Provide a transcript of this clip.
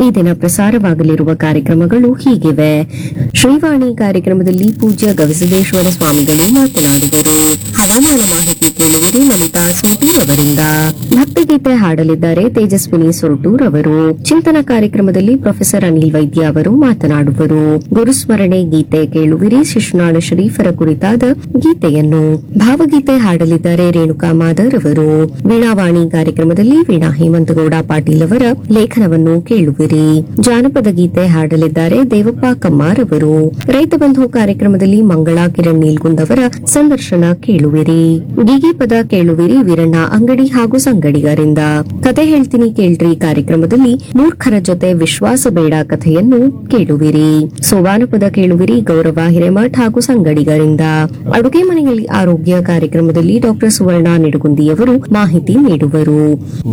ದಿನ ಪ್ರಸಾರವಾಗಲಿರುವ ಕಾರ್ಯಕ್ರಮಗಳು ಹೀಗಿವೆ ಶ್ರೀವಾಣಿ ಕಾರ್ಯಕ್ರಮದಲ್ಲಿ ಪೂಜ್ಯ ಗವಿಸಿದ್ದೇಶ್ವರ ಸ್ವಾಮಿಗಳು ಮಾತನಾಡುವರು ಹವಾಮಾನ ಮಾಹಿತಿ ಕೇಳುವಿರಿ ಲಲಿತಾ ಸ್ಮೃತಿ ಅವರಿಂದ ಭಕ್ತಿಗೀತೆ ಹಾಡಲಿದ್ದಾರೆ ತೇಜಸ್ವಿನಿ ಸೊರಟೂರ್ ಅವರು ಚಿಂತನ ಕಾರ್ಯಕ್ರಮದಲ್ಲಿ ಪ್ರೊಫೆಸರ್ ಅನಿಲ್ ವೈದ್ಯ ಅವರು ಮಾತನಾಡುವರು ಗುರುಸ್ಮರಣೆ ಗೀತೆ ಕೇಳುವಿರಿ ಶಿಶುನಾಳ ಶರೀಫರ ಕುರಿತಾದ ಗೀತೆಯನ್ನು ಭಾವಗೀತೆ ಹಾಡಲಿದ್ದಾರೆ ರೇಣುಕಾ ಮಾದರ್ ಅವರು ವೀಣಾವಾಣಿ ಕಾರ್ಯಕ್ರಮದಲ್ಲಿ ವೀಣಾ ಹೇಮಂತಗೌಡ ಪಾಟೀಲ್ ಅವರ ಲೇಖನವನ್ನು ಕೇಳುವಿರಿ ಜಾನಪದ ಗೀತೆ ಹಾಡಲಿದ್ದಾರೆ ದೇವಪ್ಪ ಕಮ್ಮಾರ್ ಅವರು ರೈತ ಬಂಧು ಕಾರ್ಯಕ್ರಮದಲ್ಲಿ ಮಂಗಳಾ ಕಿರಣ್ ನೀಲ್ಗುಂದ್ ಅವರ ಸಂದರ್ಶನ ಕೇಳುವಿರಿ ಗೀಗಿ ಪದ ಕೇಳುವಿರಿ ವೀರಣ್ಣ ಅಂಗಡಿ ಹಾಗೂ ಸಂಗಡಿಗರಿಂದ ಕತೆ ಹೇಳ್ತೀನಿ ಕೇಳ್ರಿ ಕಾರ್ಯಕ್ರಮದಲ್ಲಿ ಮೂರ್ಖರ ಜೊತೆ ವಿಶ್ವಾಸ ಬೇಡ ಕಥೆಯನ್ನು ಕೇಳುವಿರಿ ಸೋವಾನ ಪದ ಕೇಳುವಿರಿ ಗೌರವ ಹಿರೇಮಠ್ ಹಾಗೂ ಸಂಗಡಿಗರಿಂದ ಅಡುಗೆ ಮನೆಯಲ್ಲಿ ಆರೋಗ್ಯ ಕಾರ್ಯಕ್ರಮದಲ್ಲಿ ಡಾಕ್ಟರ್ ಸುವರ್ಣ ನಿಡುಗುಂದಿಯವರು ಮಾಹಿತಿ ನೀಡುವರು